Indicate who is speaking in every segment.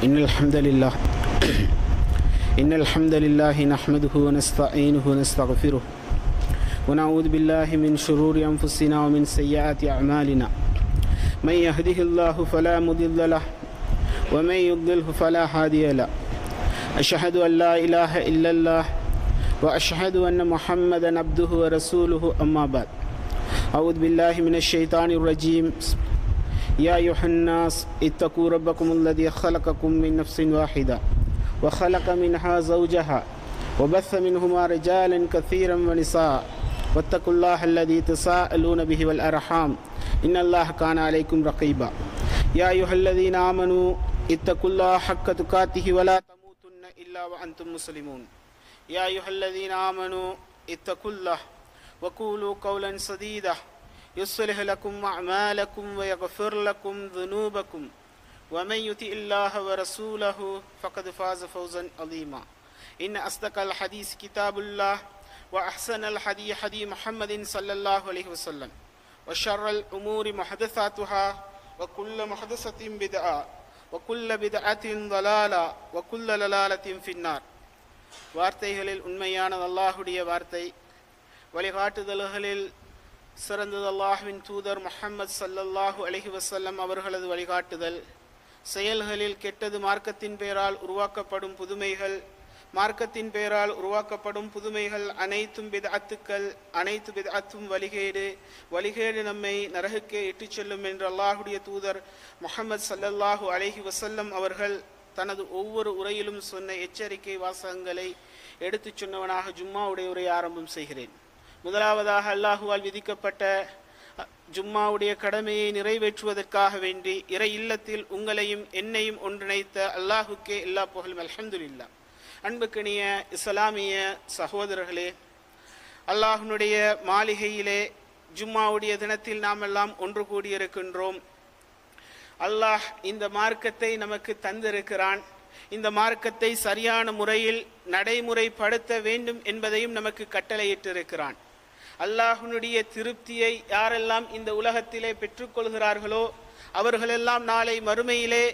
Speaker 1: إن الحمد لله إن الحمد لله نحمده ونستعينه ونستغفره ونعوذ بالله من شرور أنفسنا ومن سيئات أعمالنا من يهده الله فلا مضل له ومن يضلله فلا هادي له أشهد أن لا إله إلا الله وأشهد أن محمدا عبده ورسوله أما بعد أعوذ بالله من الشيطان الرجيم يا أيها الناس اتقوا ربكم الذي خلقكم من نفس واحدة وخلق منها زوجها وبث منهما رجالا كثيرا ونساء واتقوا الله الذي تساءلون به والأرحام إن الله كان عليكم رقيبا يا أيها الذين آمنوا اتقوا الله حق تقاته ولا تموتن إلا وأنتم مسلمون يا أيها الذين آمنوا اتقوا الله وقولوا قولا سديدا يصلح لكم أعمالكم ويغفر لكم ذنوبكم ومن يطع الله ورسوله فقد فاز فوزا عظيما إن أصدق الحديث كتاب الله وأحسن الحديث حديث محمد صلى الله عليه وسلم وشر الأمور محدثاتها وكل محدثة بدعة وكل بدعة ضلالة وكل ضلالة في النار வார்த்தைகளில் உண்மையானது அல்லாஹுடைய வார்த்தை வழிகாட்டுதல்களில் சிறந்தது அல்லாஹுவின் தூதர் முஹம்மது சல்லல்லாஹு அலைஹி வஸல்லம் அவர்களது வழிகாட்டுதல் செயல்களில் கெட்டது மார்க்கத்தின் பெயரால் உருவாக்கப்படும் புதுமைகள் மார்க்கத்தின் பெயரால் உருவாக்கப்படும் புதுமைகள் அனைத்தும் பிதஅத்துக்கள் அனைத்து பிதஅத்தும் வழிகேடு வழிகேடு நம்மை நரகுக்கே இட்டுச் செல்லும் என்று அல்லாஹுடைய தூதர் முஹம்மது சல்லல்லாஹு அலைஹி வஸல்லம் அவர்கள் தனது ஒவ்வொரு உரையிலும் சொன்ன எச்சரிக்கை வாசகங்களை எடுத்துச் சொன்னவனாக ஜும்மாவுடைய உரையை ஆரம்பம் செய்கிறேன் முதலாவதாக அல்லாஹுவால் விதிக்கப்பட்ட அ, ஜும்மாவுடைய கடமையை நிறைவேற்றுவதற்காக வேண்டி இறை இல்லத்தில் உங்களையும் என்னையும் ஒன்றிணைத்த அல்லாஹுக்கே எல்லா புகழும் அல்ஹம்துலில்லா அன்புக்கினிய இஸ்லாமிய சகோதரர்களே அல்லாஹ்வினுடைய மாளிகையிலே ஜும்மாவுடைய தினத்தில் நாம் எல்லாம் ஒன்று கூடியிருக்கின்றோம் அல்லாஹ் இந்த மார்க்கத்தை நமக்கு தந்திருக்கிறான் இந்த மார்க்கத்தை சரியான முறையில் நடைமுறைப்படுத்த வேண்டும் என்பதையும் நமக்கு கட்டளையிட்டிருக்கிறான் அல்லாஹ்வினுடைய திருப்தியை யாரெல்லாம் இந்த உலகத்திலே பெற்றுக்கொள்கிறார்களோ அவர்களெல்லாம் நாளை மறுமையிலே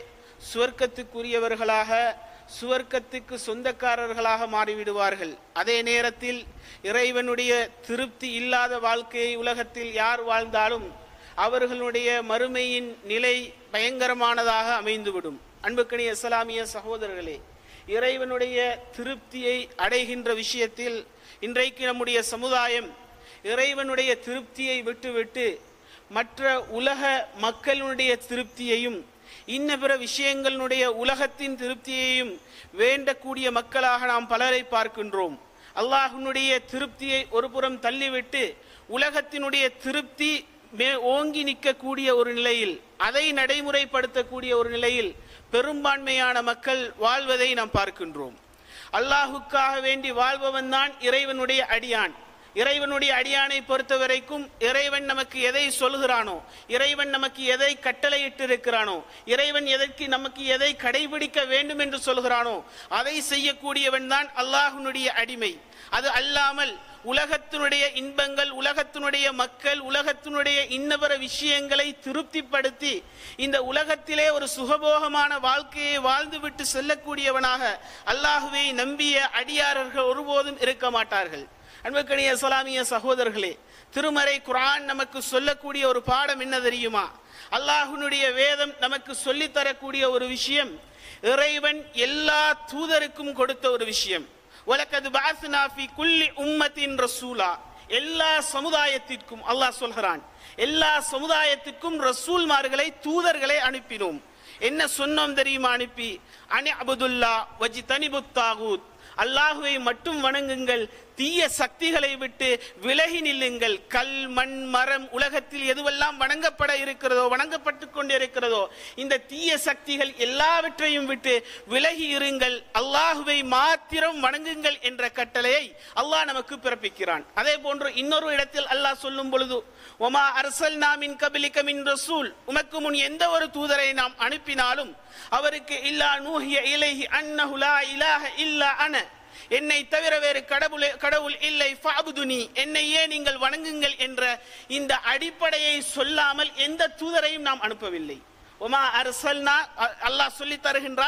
Speaker 1: சுவர்க்கத்துக்குரியவர்களாக சுவர்க்கத்துக்கு சொந்தக்காரர்களாக மாறிவிடுவார்கள் அதே நேரத்தில் இறைவனுடைய திருப்தி இல்லாத வாழ்க்கையை உலகத்தில் யார் வாழ்ந்தாலும் அவர்களுடைய மறுமையின் நிலை பயங்கரமானதாக அமைந்துவிடும் அன்புக்கணிய இஸ்லாமிய சகோதரர்களே இறைவனுடைய திருப்தியை அடைகின்ற விஷயத்தில் இன்றைக்கு நம்முடைய சமுதாயம் இறைவனுடைய திருப்தியை விட்டுவிட்டு மற்ற உலக மக்களுடைய திருப்தியையும் இன்ன பிற விஷயங்களுடைய உலகத்தின் திருப்தியையும் வேண்டக்கூடிய மக்களாக நாம் பலரை பார்க்கின்றோம் அல்லாஹ்வினுடைய திருப்தியை ஒருபுறம் தள்ளிவிட்டு உலகத்தினுடைய திருப்தி மே ஓங்கி நிற்கக்கூடிய ஒரு நிலையில் அதை நடைமுறைப்படுத்தக்கூடிய ஒரு நிலையில் பெரும்பான்மையான மக்கள் வாழ்வதை நாம் பார்க்கின்றோம் அல்லாஹுக்காக வேண்டி வாழ்பவன் தான் இறைவனுடைய அடியான் இறைவனுடைய அடியானை பொறுத்த வரைக்கும் இறைவன் நமக்கு எதை சொல்கிறானோ இறைவன் நமக்கு எதை கட்டளையிட்டிருக்கிறானோ இறைவன் எதற்கு நமக்கு எதை கடைபிடிக்க வேண்டும் என்று சொல்கிறானோ அதை செய்யக்கூடியவன் தான் அல்லாஹ்வினுடைய அடிமை அது அல்லாமல் உலகத்தினுடைய இன்பங்கள் உலகத்தினுடைய மக்கள் உலகத்தினுடைய இன்னவர விஷயங்களை திருப்திப்படுத்தி இந்த உலகத்திலே ஒரு சுகபோகமான வாழ்க்கையை வாழ்ந்துவிட்டு செல்லக்கூடியவனாக அல்லாஹுவை நம்பிய அடியாரர்கள் ஒருபோதும் இருக்க மாட்டார்கள் அன்புக்கணிய இஸ்லாமிய சகோதரர்களே திருமறை குர்ஆன் நமக்கு சொல்லக்கூடிய ஒரு பாடம் என்ன தெரியுமா அல்லாஹ்வினுடைய வேதம் நமக்கு சொல்லித் தரக்கூடிய ஒரு விஷயம் இறைவன் எல்லா தூதருக்கும் கொடுத்த ஒரு விஷயம் வலக்கது பாஸ்னா ஃபி குல்லி உம்மத்தின் ரசூலா எல்லா சமுதாயத்திற்கும் அல்லாஹ் சொல்கிறான் எல்லா சமுதாயத்திற்கும் ரசூல்மார்களை தூதர்களை அனுப்பினோம் என்ன சொன்னோம் தெரியுமா அனுப்பி அனி அபுதுல்லா வஜி தனிபுத் தாகூத் அல்லாஹுவை மட்டும் வணங்குங்கள் தீய சக்திகளை விட்டு விலகி நில்லுங்கள் கல் மண் மரம் உலகத்தில் எதுவெல்லாம் வணங்கப்பட இருக்கிறதோ வணங்கப்பட்டு கொண்டிருக்கிறதோ இந்த தீய சக்திகள் எல்லாவற்றையும் விட்டு விலகி இருங்கள் அல்லாஹுவை மாத்திரம் வணங்குங்கள் என்ற கட்டளையை அல்லாஹ் நமக்கு பிறப்பிக்கிறான் அதே போன்று இன்னொரு இடத்தில் அல்லாஹ் சொல்லும் பொழுது ஒமா அரசல் நாமின் கபிலிக்க மின் ரசூல் உமக்கு முன் எந்த ஒரு தூதரை நாம் அனுப்பினாலும் அவருக்கு இல்லா நூஹிய இலைஹி அன்னஹு லா இலாஹ இல்லா அன என்னை தவிர வேறு கடவுளே கடவுள் இல்லை ஃபாபுதுனி என்னையே நீங்கள் வணங்குங்கள் என்ற இந்த அடிப்படையை சொல்லாமல் எந்த தூதரையும் நாம் அனுப்பவில்லை ஒமா அரசல்னா அ- அல்லாஹ் சொல்லித் தருகின்றான்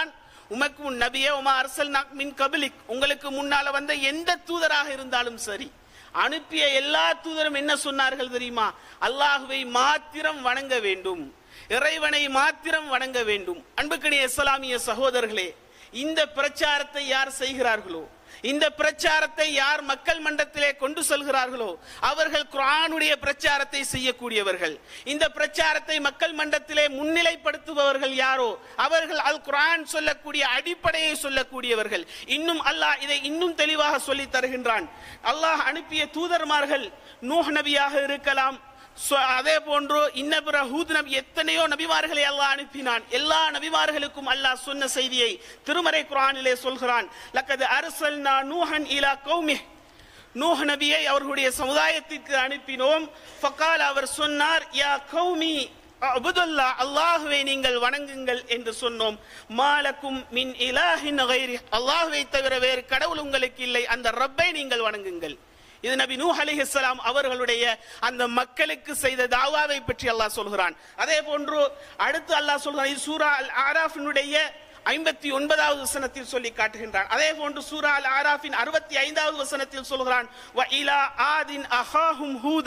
Speaker 1: உமக்கு முன் நபியே உமா அரசல் மின் கபிலிக் உங்களுக்கு முன்னால வந்த எந்த தூதராக இருந்தாலும் சரி அனுப்பிய எல்லா தூதரும் என்ன சொன்னார்கள் தெரியுமா அல்லாஹுவை மாத்திரம் வணங்க வேண்டும் இறைவனை மாத்திரம் வணங்க வேண்டும் அன்புக்கணிய இஸ்லாமிய சகோதரர்களே இந்த பிரச்சாரத்தை யார் செய்கிறார்களோ இந்த பிரச்சாரத்தை யார் மக்கள் மன்றத்திலே கொண்டு செல்கிறார்களோ அவர்கள் குரானுடைய பிரச்சாரத்தை செய்யக்கூடியவர்கள் இந்த பிரச்சாரத்தை மக்கள் மன்றத்திலே முன்னிலைப்படுத்துபவர்கள் யாரோ அவர்கள் அல் குரான் சொல்லக்கூடிய அடிப்படையை சொல்லக்கூடியவர்கள் இன்னும் அல்லாஹ் இதை இன்னும் தெளிவாக சொல்லி தருகின்றான் அல்லாஹ் அனுப்பிய தூதர்மார்கள் நூஹ் நபியாக இருக்கலாம் So, அதே போன்று இன்னபிற ஹூத் நபி எத்தனையோ நபிமார்களை அல்லாஹ் அனுப்பினான் எல்லா நபிமார்களுக்கும் அல்லாஹ் சொன்ன செய்தியை திருமறை குரானிலே சொல்கிறான் லக்கது அரசல்னா நூஹன் இலா கௌமி நூஹ் நபியை அவர்களுடைய சமுதாயத்திற்கு அனுப்பினோம் ஃபகால் அவர் சொன்னார் யா கௌமி அபுதுல்லா அல்லாஹுவை நீங்கள் வணங்குங்கள் என்று சொன்னோம் மாலக்கும் மின் இலாஹின் கைரி அல்லாஹுவை தவிர வேறு கடவுள் உங்களுக்கு இல்லை அந்த ரப்பை நீங்கள் வணங்குங்கள் இது நபி நூஹ் அலிஹிஸ்லாம் அவர்களுடைய அந்த மக்களுக்கு செய்த தாவாவை பற்றி அல்லாஹ் சொல்கிறான் அதே போன்று அடுத்து அல்லாஹ் சொல்கிறான் இது சூரா அல் ஆராஃபினுடைய ஐம்பத்தி ஒன்பதாவது வசனத்தில் சொல்லி காட்டுகின்றான் அதே போன்று சூரா அல் ஆராஃபின் அறுபத்தி ஐந்தாவது வசனத்தில் சொல்கிறான் வ இலா ஆதின் அஹாஹும் ஹூத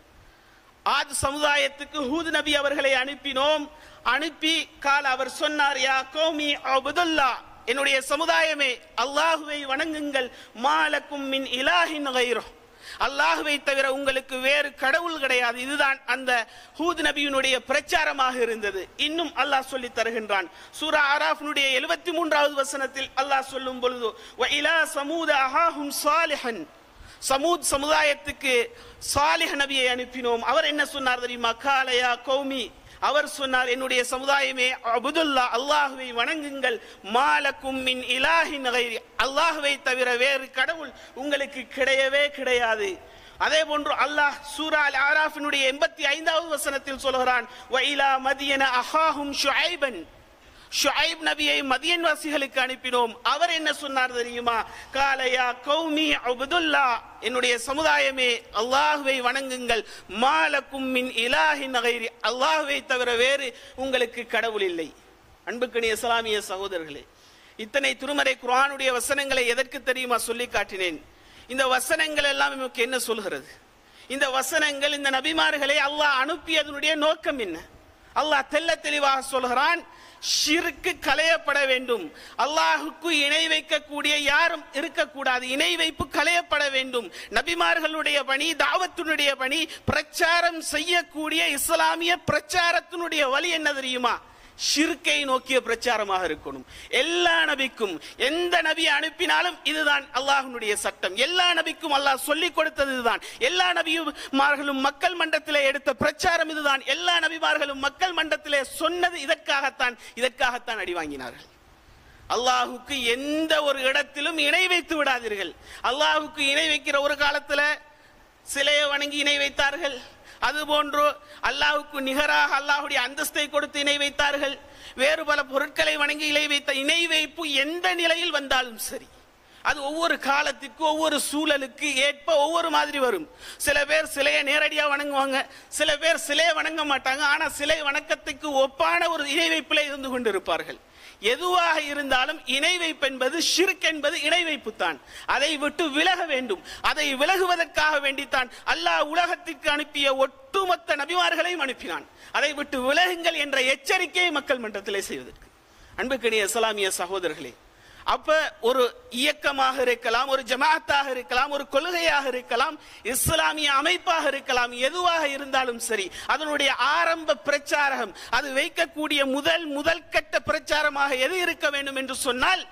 Speaker 1: ஆத் சமுதாயத்துக்கு ஹூத் நபி அவர்களை அனுப்பினோம் அனுப்பி கால் அவர் சொன்னார் யா கௌமி அபுதுல்லா என்னுடைய சமுதாயமே அல்லாஹுவை வணங்குங்கள் மாலக்கும் மின் இலாஹின் கைரோ அல்லாஹுவை தவிர உங்களுக்கு வேறு கடவுள் கிடையாது இதுதான் அந்த ஹூத் நபியினுடைய பிரச்சாரமாக இருந்தது இன்னும் அல்லாஹ் சொல்லி தருகின்றான் சூரா ஆராஃபினுடைய எழுபத்தி மூன்றாவது வசனத்தில் அல்லாஹ் சொல்லும் பொழுது "வ இலா சமூத அஹாஹும் சாலிஹன் சமூத் சமுதாயத்துக்கு சாலிஹ் நபியை அனுப்பினோம் அவர் என்ன சொன்னார் தெரியுமா காலையா கௌமி அவர் சொன்னார் என்னுடைய சமுதாயமே அபுதுல்லா அல்லாஹுவை வணங்குங்கள் மாலக்கும் மின் இலாஹின் கைரி அல்லாஹுவை தவிர வேறு கடவுள் உங்களுக்கு கிடையவே கிடையாது அதே போன்று அல்லாஹ் சூரா அல் ஆராஃபினுடைய எண்பத்தி ஐந்தாவது வசனத்தில் சொல்கிறான் வைலா மதியன அஹாஹும் ஷுஐபன் ஷுஐப் நபியை மதியன் வாசிகளுக்கு அனுப்பினோம் அவர் என்ன சொன்னார் தெரியுமா காலையா கௌமி அபுதுல்லா என்னுடைய சமுதாயமே அல்லாஹுவை வணங்குங்கள் மாலக்கும் மின் இலாஹின் கைரி அல்லாஹுவை தவிர வேறு உங்களுக்கு கடவுள் இல்லை அன்புக்கணிய இஸ்லாமிய சகோதரர்களே இத்தனை திருமறை குர்ஆனுடைய வசனங்களை எதற்கு தெரியுமா சொல்லி காட்டினேன் இந்த வசனங்கள் எல்லாம் நமக்கு என்ன சொல்கிறது இந்த வசனங்கள் இந்த நபிமார்களை அல்லாஹ் அனுப்பியதனுடைய நோக்கம் என்ன அல்லாஹ் தெல்ல தெளிவாக சொல்கிறான் ஷிருக்கு களையப்பட வேண்டும் அல்லாஹுக்கு இணை வைக்கக்கூடிய யாரும் இருக்கக்கூடாது இணை வைப்பு களையப்பட வேண்டும் நபிமார்களுடைய பணி தாவத்தினுடைய பணி பிரச்சாரம் செய்யக்கூடிய இஸ்லாமிய பிரச்சாரத்தினுடைய வழி என்ன தெரியுமா ஷிர்கை நோக்கிய பிரச்சாரமாக இருக்கணும் எல்லா நபிக்கும் எந்த நபி அனுப்பினாலும் இதுதான் அல்லாஹ்வுடைய சட்டம் எல்லா நபிக்கும் அல்லாஹ் சொல்லிக் கொடுத்தது இதுதான் எல்லா நபிமார்களும் மக்கள் மன்றத்திலே எடுத்த பிரச்சாரம் இதுதான் எல்லா நபிமார்களும் மக்கள் மன்றத்திலே சொன்னது இதற்காகத்தான் இதற்காகத்தான் அடி வாங்கினார்கள் அல்லாஹுக்கு எந்த ஒரு இடத்திலும் இணை வைத்து விடாதீர்கள் அல்லாஹுக்கு இணை வைக்கிற ஒரு காலத்துல சிலையை வணங்கி இணை வைத்தார்கள் அதுபோன்று அல்லாஹுக்கு நிகராக அல்லாஹுடைய அந்தஸ்தை கொடுத்து இணை வைத்தார்கள் வேறு பல பொருட்களை வணங்கி இணை வைத்த இணை வைப்பு எந்த நிலையில் வந்தாலும் சரி அது ஒவ்வொரு காலத்துக்கு ஒவ்வொரு சூழலுக்கு ஏற்ப ஒவ்வொரு மாதிரி வரும் சில பேர் சிலையை நேரடியா வணங்குவாங்க சில பேர் சிலையை வணங்க மாட்டாங்க ஆனா சிலை வணக்கத்துக்கு ஒப்பான ஒரு இணை வைப்பில் இருந்து கொண்டிருப்பார்கள் எதுவாக இருந்தாலும் இணை வைப்பு என்பது ஷிர்க் என்பது இணை வைப்பு தான் அதை விட்டு விலக வேண்டும் அதை விலகுவதற்காக வேண்டித்தான் அல்லாஹ் உலகத்திற்கு அனுப்பிய ஒட்டுமொத்த நபிமார்களையும் அனுப்பினான் அதை விட்டு விலகுங்கள் என்ற எச்சரிக்கையை மக்கள் மன்றத்திலே செய்வதற்கு அன்புக்கணிய இஸ்லாமிய சகோதரர்களே அப்ப ஒரு இயக்கமாக இருக்கலாம் ஒரு ஜமாத்தாக இருக்கலாம் ஒரு கொள்கையாக இருக்கலாம் இஸ்லாமிய அமைப்பாக இருக்கலாம் எதுவாக இருந்தாலும் சரி அதனுடைய ஆரம்ப பிரச்சாரம் அது வைக்கக்கூடிய முதல் முதல் கட்ட பிரச்சாரமாக எது இருக்க வேண்டும் என்று சொன்னால்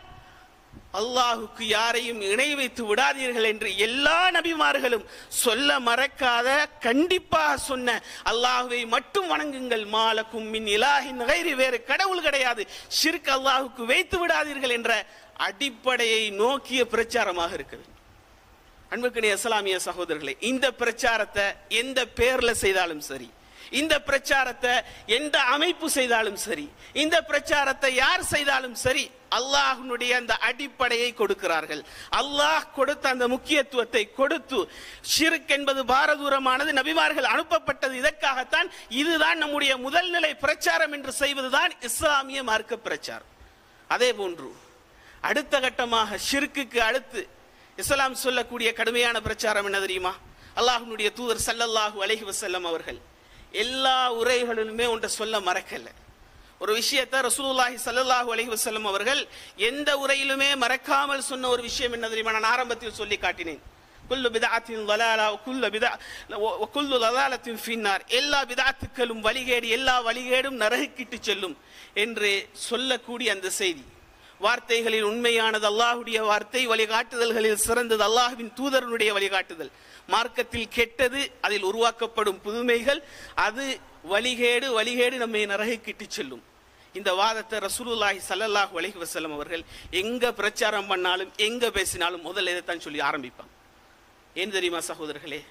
Speaker 1: அல்லாஹுக்கு யாரையும் இணை வைத்து விடாதீர்கள் என்று எல்லா நபிமார்களும் சொல்ல மறக்காத கண்டிப்பாக சொன்ன அல்லாஹுவை மட்டும் வணங்குங்கள் மாலக்கும் மின் இலாஹின் கைரி வேறு கடவுள் கிடையாது ஷிர்க் அல்லாஹுக்கு வைத்து விடாதீர்கள் என்ற அடிப்படையை நோக்கிய பிரச்சாரமாக இருக்குது அன்புக்கணி இஸ்லாமிய சகோதரர்களே இந்த பிரச்சாரத்தை எந்த பேர்ல செய்தாலும் சரி இந்த பிரச்சாரத்தை எந்த அமைப்பு செய்தாலும் சரி இந்த பிரச்சாரத்தை யார் செய்தாலும் சரி அல்லாஹ்னுடைய அந்த அடிப்படையை கொடுக்கிறார்கள் அல்லாஹ் கொடுத்த அந்த முக்கியத்துவத்தை கொடுத்து ஷிர்க் என்பது பாரதூரமானது நபிமார்கள் அனுப்பப்பட்டது இதற்காகத்தான் இதுதான் நம்முடைய முதல் நிலை பிரச்சாரம் என்று செய்வதுதான் இஸ்லாமிய மார்க்க பிரச்சாரம் அதே போன்று அடுத்த கட்டமாக ஷிர்க்குக்கு அடுத்து இஸ்லாம் சொல்லக்கூடிய கடுமையான பிரச்சாரம் என்ன தெரியுமா அல்லாஹ்வுடைய தூதர் ஸல்லல்லாஹு அலைஹி வஸல்லம் அவர்கள் எல்லா உரைகளிலுமே ஒன்றை சொல்ல மறக்கல ஒரு விஷயத்தை ரசூலுல்லாஹி ஸல்லல்லாஹு அலைஹி வஸல்லம் அவர்கள் எந்த உரையிலுமே மறக்காமல் சொன்ன ஒரு விஷயம் என்ன தெரியுமா நான் ஆரம்பத்தில் சொல்லி காட்டினேன் குல்லு பிதஅத்தின் ضلاலா குல்லு பிதா குல்லு ضلالத்தின் ஃபின்னார் எல்லா பிதஅத்துக்களும் வழிகேடு எல்லா வழிகேடும் நரகுக்கிட்டு செல்லும் என்று சொல்லக்கூடிய அந்த செய்தி வார்த்தைகளில் உண்மையானது அல்லாஹ்வுடைய வார்த்தை வழிகாட்டுதல்களில் சிறந்தது அல்லாஹ்வின் தூதரனுடைய வழிகாட்டுதல் மார்க்கத்தில் கெட்டது அதில் உருவாக்கப்படும் புதுமைகள் அது வழிகேடு வழிகேடு நம்மை நரகுக்கிட்டு செல்லும் இந்த வாதத்தை ரசூலுல்லாஹி ஸல்லல்லாஹு அலைஹி வஸல்லம் அவர்கள் எங்க பிரச்சாரம் பண்ணாலும் எங்க பேசினாலும் முதல்ல இதைத்தான் சொல்லி ஆரம்பிப்பாங்க ஏன் தெரியுமா சகோதரர்களே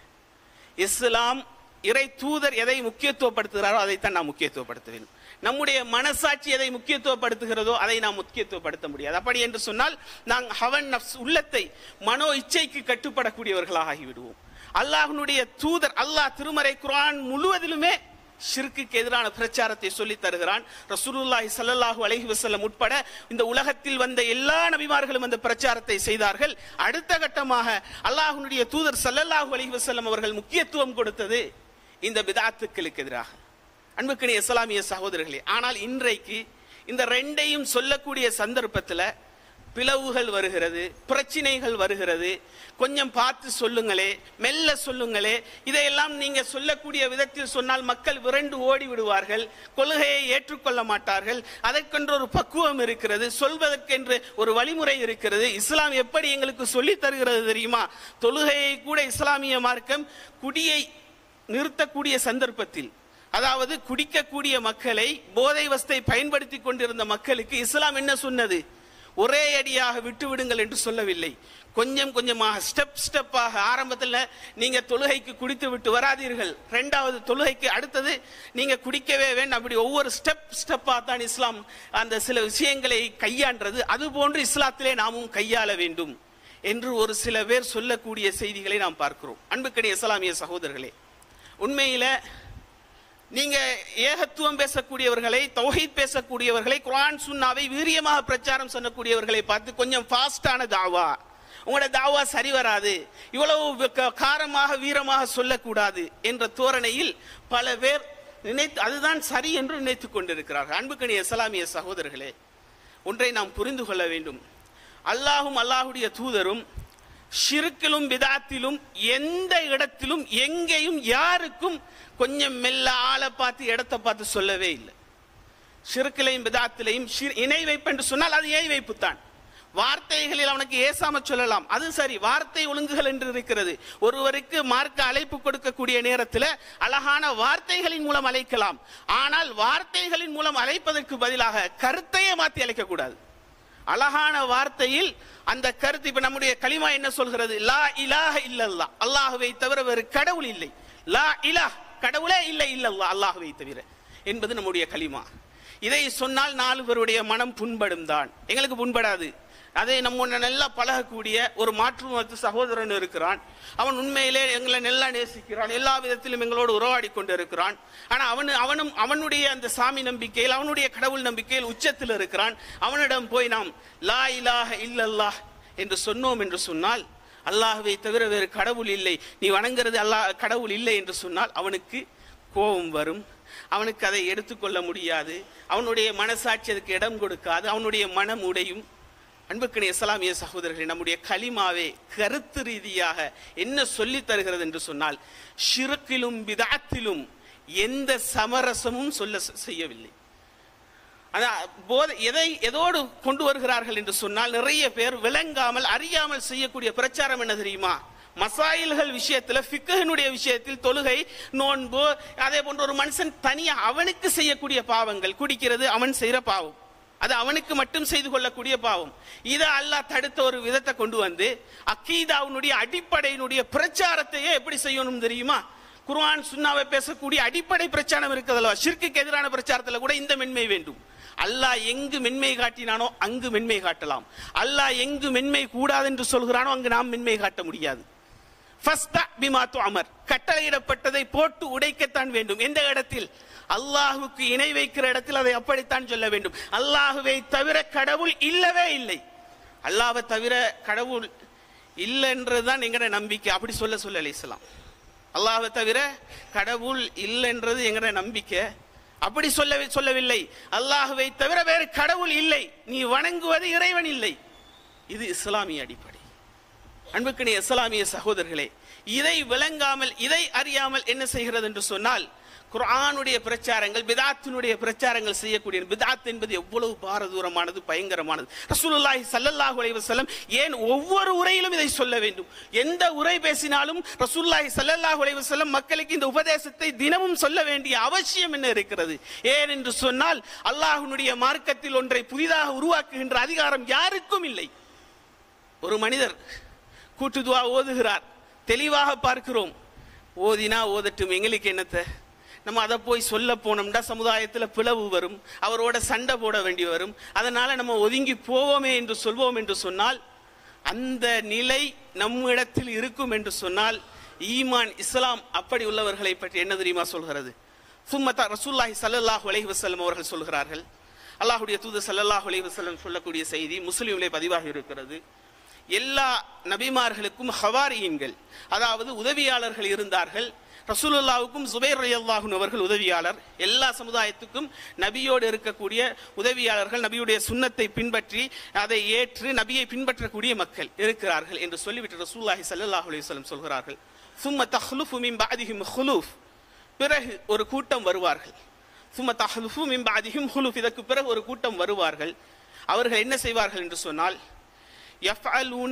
Speaker 1: இஸ்லாம் இறை தூதர் எதை முக்கியத்துவப்படுத்துகிறாரோ அதைத்தான் நாம் முக்கியத்துவப்படுத்த வேண்டும் நம்முடைய மனசாட்சி எதை முக்கியத்துவப்படுத்துகிறதோ அதை நாம் முக்கியத்துவப்படுத்த முடியாது அப்படி என்று சொன்னால் நாம் ஹவன் நஃப்ஸ் உள்ளத்தை மனோ இச்சைக்கு கட்டுப்படக்கூடியவர்களாக ஆகிவிடுவோம் அல்லாஹ்வுடைய தூதர் அல்லாஹ் திருமறை குர்ஆன் முழுவதிலுமே ஷிர்க்குக்கு எதிரான பிரச்சாரத்தை சொல்லி தருகிறான் ரசூலுல்லாஹி ஸல்லல்லாஹு அலைஹி வஸல்லம் உட்பட இந்த உலகத்தில் வந்த எல்லா நபிமார்களும் அந்த பிரச்சாரத்தை செய்தார்கள் அடுத்த கட்டமாக அல்லாஹ்வுடைய தூதர் ஸல்லல்லாஹு அலைஹி வஸல்லம் அவர்கள் முக்கியத்துவம் கொடுத்தது இந்த பிதாத்துக்களுக்கு எதிராக அன்புக்கினிய இஸ்லாமிய சகோதரர்களே ஆனால் இன்றைக்கு இந்த ரெண்டையும் சொல்லக்கூடிய சந்தர்ப்பத்தில் பிளவுகள் வருகிறது பிரச்சனைகள் வருகிறது கொஞ்சம் பார்த்து சொல்லுங்களே மெல்ல சொல்லுங்களே இதையெல்லாம் நீங்க சொல்லக்கூடிய விதத்தில் சொன்னால் மக்கள் விரண்டு ஓடி விடுவார்கள் கொள்கையை ஏற்றுக்கொள்ள மாட்டார்கள் அதற்கென்று ஒரு பக்குவம் இருக்கிறது சொல்வதற்கென்று ஒரு வழிமுறை இருக்கிறது இஸ்லாம் எப்படி எங்களுக்கு சொல்லித் தருகிறது தெரியுமா தொழுகையை கூட இஸ்லாமிய மார்க்கம் குடியை நிறுத்தக்கூடிய சந்தர்ப்பத்தில் அதாவது குடிக்கக்கூடிய மக்களை போதை வஸ்தை பயன்படுத்தி கொண்டிருந்த மக்களுக்கு இஸ்லாம் என்ன சொன்னது ஒரே அடியாக விட்டு விடுங்கள் என்று சொல்லவில்லை கொஞ்சம் கொஞ்சமாக ஸ்டெப் ஸ்டெப்பாக ஆரம்பத்தில் நீங்க தொழுகைக்கு குடித்து விட்டு வராதீர்கள் ரெண்டாவது தொழுகைக்கு அடுத்தது நீங்க குடிக்கவே வேண்டாம் அப்படி ஒவ்வொரு ஸ்டெப் ஸ்டெப்பாக தான் இஸ்லாம் அந்த சில விஷயங்களை கையாண்டது அது போன்று இஸ்லாத்திலே நாமும் கையாள வேண்டும் என்று ஒரு சில பேர் சொல்லக்கூடிய செய்திகளை நாம் பார்க்கிறோம் அன்புக்கடி இஸ்லாமிய சகோதரர்களே உண்மையில நீங்க ஏகத்துவம் பேசக்கூடியவர்களை தௌஹீத் பேசக்கூடியவர்களை குர்ஆன் சுன்னாவை வீரியமாக பிரச்சாரம் சொல்லக்கூடியவர்களை பார்த்து கொஞ்சம் ஃபாஸ்டான தாவா உங்களோட தாவா சரி வராது இவ்வளவு க- காரமாக வீரமாக சொல்லக்கூடாது என்ற தோரணையில் பல பேர் நினைத்து அதுதான் சரி என்று நினைத்துக் கொண்டிருக்கிறார்கள் அன்புக்கணி இஸ்லாமிய சகோதரர்களே ஒன்றை நாம் புரிந்து கொள்ள வேண்டும் அல்லாஹும் அல்லாஹுடைய தூதரும் ஷிருக்கிலும் பிதாத்திலும் எந்த இடத்திலும் எங்கேயும் யாருக்கும் கொஞ்சம் மெல்ல ஆளை பார்த்து இடத்தை பார்த்து சொல்லவே இல்லை ஷிருக்கிலையும் பிதாத்திலையும் ஷிர்- இணை வைப்பு என்று சொன்னால் அது ஏய் வைப்பு தான் வார்த்தைகளில் அவனுக்கு ஏசாம சொல்லலாம் அது சரி வார்த்தை ஒழுங்குகள் என்று இருக்கிறது ஒருவருக்கு மார்க்க அழைப்பு கொடுக்கக்கூடிய நேரத்தில் அழகான வார்த்தைகளின் மூலம் அழைக்கலாம் ஆனால் வார்த்தைகளின் மூலம் அழைப்பதற்கு பதிலாக கருத்தையே மாற்றி அழைக்கக்கூடாது அழகான வார்த்தையில் அந்த கருத்து இப்ப நம்முடைய களிமா என்ன சொல்கிறது லா இலாஹ இல்லல்லா அல்லாஹுவை தவிர வேறு கடவுள் இல்லை லா இலாஹ் கடவுளே இல்லை இல்லல்லா அல்லாஹுவை தவிர என்பது நம்முடைய களிமா இதை சொன்னால் நாலு பேருடைய மனம் புண்படும் தான் எங்களுக்கு புண்படாது அதை நம்ம நல்லா பழகக்கூடிய ஒரு மாற்று மத சகோதரன் இருக்கிறான் அவன் உண்மையிலே எங்களை நல்லா நேசிக்கிறான் எல்லா விதத்திலும் எங்களோடு உறவாடி கொண்டு இருக்கிறான் ஆனா அவனு அவனும் அவனுடைய அந்த சாமி நம்பிக்கையில் அவனுடைய கடவுள் நம்பிக்கையில் உச்சத்தில் இருக்கிறான் அவனிடம் போய் நாம் லா இலாஹ இல்லல்லாஹ் என்று சொன்னோம் என்று சொன்னால் அல்லாஹ்வை தவிர வேறு கடவுள் இல்லை நீ வணங்குறது அல்லாஹ் கடவுள் இல்லை என்று சொன்னால் அவனுக்கு கோபம் வரும் அவனுக்கு அதை எடுத்துக்கொள்ள முடியாது அவனுடைய மனசாட்சி அதுக்கு இடம் கொடுக்காது அவனுடைய மனம் உடையும் அன்புக்கணி இஸ்லாமிய சகோதரர்களே நம்முடைய கலிமாவே கருத்து ரீதியாக என்ன சொல்லித் தருகிறது என்று சொன்னால் ஷிருக்கிலும் பிதாத்திலும் எந்த சமரசமும் சொல்ல செய்யவில்லை அதான் போதை எதை எதோடு கொண்டு வருகிறார்கள் என்று சொன்னால் நிறைய பேர் விளங்காமல் அறியாமல் செய்யக்கூடிய பிரச்சாரம் என்ன தெரியுமா மசாயில்கள் விஷயத்துல ஃபிக்குனுடைய விஷயத்தில் தொழுகை நோன்பு அதே போன்ற ஒரு மனுஷன் தனியா அவனுக்கு செய்யக்கூடிய பாவங்கள் குடிக்கிறது அவன் செய்யற பாவம் அது அவனுக்கு மட்டும் செய்து கொள்ளக்கூடிய பாவம் இதை அல்லாஹ் தடுத்த ஒரு விதத்தை கொண்டு வந்து அக்கீதாவுடைய அடிப்படையினுடைய பிரச்சாரத்தையே எப்படி செய்யணும் தெரியுமா குர்ஆன் சுன்னாவை பேசக்கூடிய அடிப்படை பிரச்சாரம் இருக்குதல்ல ஷிர்க்குக்கு எதிரான பிரச்சாரத்தில் கூட இந்த மென்மை வேண்டும் அல்லாஹ் எங்கு மென்மை காட்டினானோ அங்கு மென்மை காட்டலாம் அல்லாஹ் எங்கு மென்மை கூடாது என்று சொல்கிறானோ அங்கு நாம் மென்மை காட்ட முடியாது ஃபஸ்தா பிமா அமர் கட்டளையிடப்பட்டதை போட்டு உடைக்கத்தான் வேண்டும் எந்த இடத்தில் அல்லாஹுக்கு இணை வைக்கிற இடத்தில் அதை அப்படித்தான் சொல்ல வேண்டும் அல்லாஹுவை தவிர கடவுள் இல்லவே இல்லை அல்லாஹ்வை தவிர கடவுள் இல்லைன்றதுதான் எங்கட நம்பிக்கை அப்படி சொல்ல சொல்லலை இஸ்லாம் அல்லாஹ்வை தவிர கடவுள் இல்லைன்றது எங்கட நம்பிக்கை அப்படி சொல்ல சொல்லவில்லை அல்லாஹுவை தவிர வேறு கடவுள் இல்லை நீ வணங்குவது இறைவன் இல்லை இது இஸ்லாமிய அடிப்படை அன்புக்கினிய இஸ்லாமிய சகோதரர்களே இதை விளங்காமல் இதை அறியாமல் என்ன செய்கிறது என்று சொன்னால் குர்ஆனுடைய பிரச்சாரங்கள் பிதாத்தினுடைய பிரச்சாரங்கள் செய்யக்கூடிய பிதாத் என்பது எவ்வளவு பாரதூரமானது பயங்கரமானது ரசூலுல்லாஹி ஸல்லல்லாஹு அலைஹி வஸல்லம் ஏன் ஒவ்வொரு உரையிலும் இதை சொல்ல வேண்டும் எந்த உரை பேசினாலும் ரசூலுல்லாஹி ஸல்லல்லாஹு அலைஹி வஸல்லம் மக்களுக்கு இந்த உபதேசத்தை தினமும் சொல்ல வேண்டிய அவசியம் என்ன இருக்கிறது ஏன் என்று சொன்னால் அல்லாஹ்வுடைய மார்க்கத்தில் ஒன்றை புதிதாக உருவாக்குகின்ற அதிகாரம் யாருக்கும் இல்லை ஒரு மனிதர் கூட்டு துவா ஓதுகிறார் தெளிவாக பார்க்கிறோம் ஓதினா ஓதட்டும் எங்களுக்கு என்னத்தை நம்ம அதை போய் சொல்ல போனோம்னா சமுதாயத்தில் பிளவு வரும் அவரோட சண்டை போட வேண்டி வரும் அதனால நம்ம ஒதுங்கி போவோமே என்று சொல்வோம் என்று சொன்னால் அந்த நிலை நம்மிடத்தில் இருக்கும் என்று சொன்னால் ஈமான் இஸ்லாம் அப்படி உள்ளவர்களை பற்றி என்ன தெரியுமா சொல்கிறது சும்மத்தா ரசூல்லாஹி ஸல்லல்லாஹு அலைஹி வஸல்லம் அவர்கள் சொல்கிறார்கள் அல்லாஹ்வுடைய தூதர் ஸல்லல்லாஹு அலைஹி வஸல்லம் சொல்லக்கூடிய செய்தி முஸ்லிமிலே பதிவாகி இருக்கிறது எல்லா நபிமார்களுக்கும் ஹவாரியன்கள் அதாவது உதவியாளர்கள் இருந்தார்கள் ரசூலுல்லாவுக்கும் சுபைர் ரயல்லாஹுன் அவர்கள் உதவியாளர் எல்லா சமுதாயத்துக்கும் நபியோடு இருக்கக்கூடிய உதவியாளர்கள் நபியுடைய சுன்னத்தை பின்பற்றி அதை ஏற்று நபியை பின்பற்றக்கூடிய மக்கள் இருக்கிறார்கள் என்று சொல்லிவிட்டு ரசூல்லாஹி ஸல்லல்லாஹு அலைஹி வஸல்லம் சொல்கிறார்கள் சும்ம தஹ்லுஃபு மின் பஅதிஹிம் ஹுலூஃப் பிறகு ஒரு கூட்டம் வருவார்கள் சும்ம தஹ்லுஃபு மின் பஅதிஹிம் ஹுலூஃப் இதற்கு பிறகு ஒரு கூட்டம் வருவார்கள் அவர்கள் என்ன செய்வார்கள் என்று சொன்னால் யஃஅலூன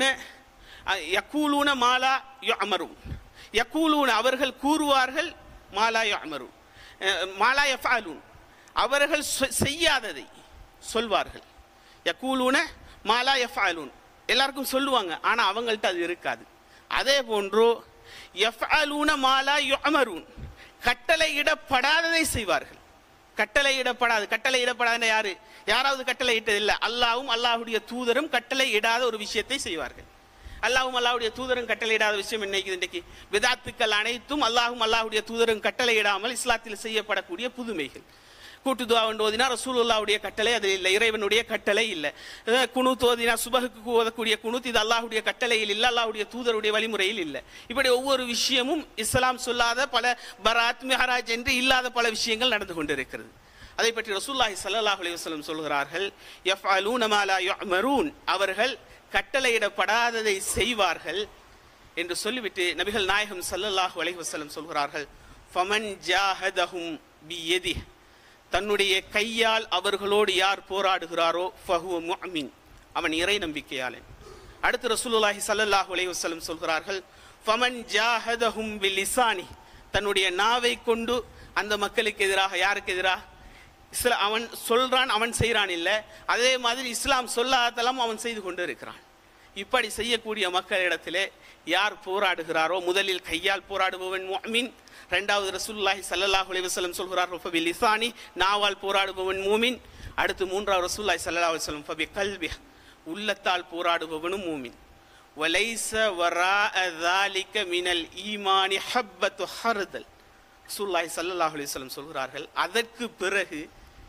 Speaker 1: யக்கூலூன மாலா யுஅமரும் யக்கூலூன அவர்கள் கூறுவார்கள் மாலா யுஅமரும் அஹ், மாலா யஃஅலூன் அவர்கள் சொ- செய்யாததை சொல்வார்கள் யக்கூலூன மாலா யஃஅலூன் எல்லாருக்கும் சொல்லுவாங்க ஆனா அவங்கள்ட்ட அது இருக்காது அதே போன்று யஃஅலூன மாலா யுஅமரூன் கட்டளையிடப்படாததை செய்வார்கள் கட்டளையிடப்படாது கட்டளையிடப்படாத யாரு யாராவது கட்டளையிட்டது இல்லை அல்லாவும் அல்லாஹ்வுடைய தூதரும் கட்டளையிடாத ஒரு விஷயத்தை செய்வார்கள் அல்லாஹ்வும் அல்லாஹ்வுடைய தூதரும் கட்டளையிடாத விஷயம் என்னைக்கு இன்றைக்கு விதாத்துக்கள் அனைத்தும் அல்லாஹ்வும் அல்லாஹ்வுடைய தூதரும் கட்டளையிடாமல் இஸ்லாத்தில் செய்யப்படக்கூடிய புதுமைகள் கூட்டு துவா ஒன்று ஓதினா ரசூலுல்லாவுடைய கட்டளை அது இல்லை இறைவனுடைய கட்டளை இல்லை அஹ் குனூத் ஓதினா சுபகுக்கு ஓதக்கூடிய குனூத் இது அல்லாஹ்வுடைய கட்டளையில் இல்லை அல்லாஹ்வுடைய தூதருடைய வழிமுறையில் இல்லை இப்படி ஒவ்வொரு விஷயமும் இஸ்லாம் சொல்லாத பல பராத் மெஹராஜ் என்று இல்லாத பல விஷயங்கள் நடந்து கொண்டிருக்கிறது அதை பற்றி ரசூலுல்லாஹி ஸல்லல்லாஹு அலைஹி வஸல்லம் சொல்கிறார்கள் யஃஅலூன மா லா யுஅமரூன் அவர்கள் கட்டளையிடப்படாததை செய்வார்கள் என்று சொல்லிவிட்டு நபிகள் நாயகம் ஸல்லல்லாஹு அலைஹி வஸல்லம் சொல்கிறார்கள் ஃபமன் ஜாஹதஹும் பியதிஹ் தன்னுடைய கையால் அவர்களோடு யார் போராடுகிறாரோ ஃபஹுவ முஅமின் அவன் இறை நம்பிக்கையாளன் அடுத்து ரசூலுல்லாஹி ஸல்லல்லாஹு அலைஹி வஸல்லம் சொல்கிறார்கள் ஃபமன் ஜாஹதஹும் பிலிசானி தன்னுடைய நாவை கொண்டு அந்த மக்களுக்கு எதிராக யாருக்கு எதிராக இஸ்லாம் அவன் சொல்றான் அவன் செய்கிறான் இல்லை அதே மாதிரி இஸ்லாம் சொல்லாதெல்லாம் அவன் செய்து கொண்டு இருக்கிறான் இப்படி செய்யக்கூடிய மக்களிடத்திலே யார் போராடுகிறாரோ முதலில் கையால் போராடுபவன் முஅமின் ரெண்டாவது ரசூலுல்லாஹி ஸல்லல்லாஹு அலைஹி வஸல்லம் சொல்கிறார் ஃபபி லிசானி நாவால் போராடுபவன் மூமின் அடுத்து மூன்றாவது ரசூலுல்லாஹி ஸல்லல்லாஹு அலைஹி வஸல்லம் ஃபபி கல்பி உள்ளத்தால் போராடுபவனும் மூமின் வலைஸ வராஅ ذلك மினல் ஈமானி ஹப்பத்து ஹர்தல் ரசூலுல்லாஹி ஸல்லல்லாஹு அலைஹி வஸல்லம் சொல்கிறார்கள் அதற்கு பிறகு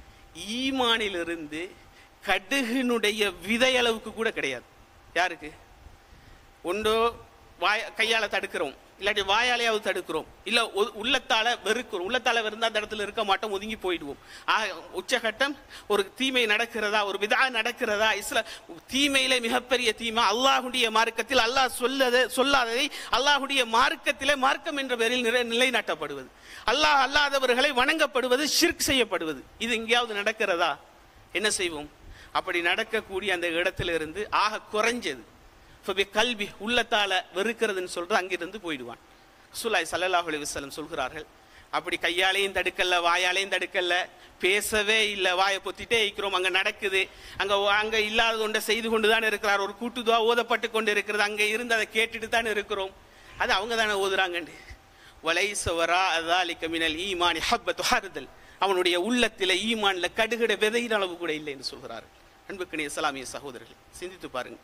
Speaker 1: ஈமானிலிருந்து கடுகினுடைய விதையளவுக்கு கூட கிடையாது யாருக்கு ஒன்றோ வாய் கையால தடுக்கிறோம் இல்லாட்டி வாயாலையாவது தடுக்கிறோம் இல்ல ஒ- உள்ளத்தால வெறுக்கிறோம் உள்ளத்தால வெறுந்தா அந்த இடத்துல இருக்க மாட்டோம் ஒதுங்கி போயிடுவோம் ஆக உச்சகட்டம் ஒரு தீமை நடக்கிறதா ஒரு விதா நடக்கிறதா இஸ்ல தீமையிலே மிகப்பெரிய தீமை அல்லாஹுடைய மார்க்கத்தில் அல்லாஹ் சொல்லத சொல்லாததை அல்லாஹுடைய மார்க்கத்திலே மார்க்கம் என்ற பெயரில் நிறை நிலைநாட்டப்படுவது அல்லாஹ் அல்லாதவர்களை வணங்கப்படுவது ஷிர்க் செய்யப்படுவது இது எங்கேயாவது நடக்கிறதா என்ன செய்வோம் அப்படி நடக்கக்கூடிய அந்த இடத்திலிருந்து ஆக குறைஞ்சது ஃபபி கல்வி உள்ளத்தால வெறுக்கிறதுன்னு சொல்றது அங்கிருந்து போயிடுவான் சுல்லாய் சல்லல்லாஹு அலைஹி வஸல்லம் சொல்கிறார்கள் அப்படி கையாலையும் தடுக்கல வாயாலையும் தடுக்கல பேசவே இல்லை வாயை பொத்திட்டே இருக்கிறோம் அங்க நடக்குது அங்க அங்க இல்லாத ஒன்றை செய்து கொண்டு தான் இருக்கிறார் ஒரு கூட்டுதுவா ஓதப்பட்டு கொண்டு இருக்கிறது அங்க இருந்து அதை கேட்டுட்டு தான் இருக்கிறோம் அது அவங்க தானே ஓதுறாங்கண்டு வலைச வரா அதாலிக்க மினல் ஈமானி ஹப்பத்து ஹர்தல் அவனுடைய உள்ளத்தில ஈமான்ல கடுகிட விதையின் அளவு கூட இல்லை என்று சொல்கிறார்கள் அன்புக்கினிய இஸ்லாமிய சகோதரர்கள் சிந்தித்து பாருங்க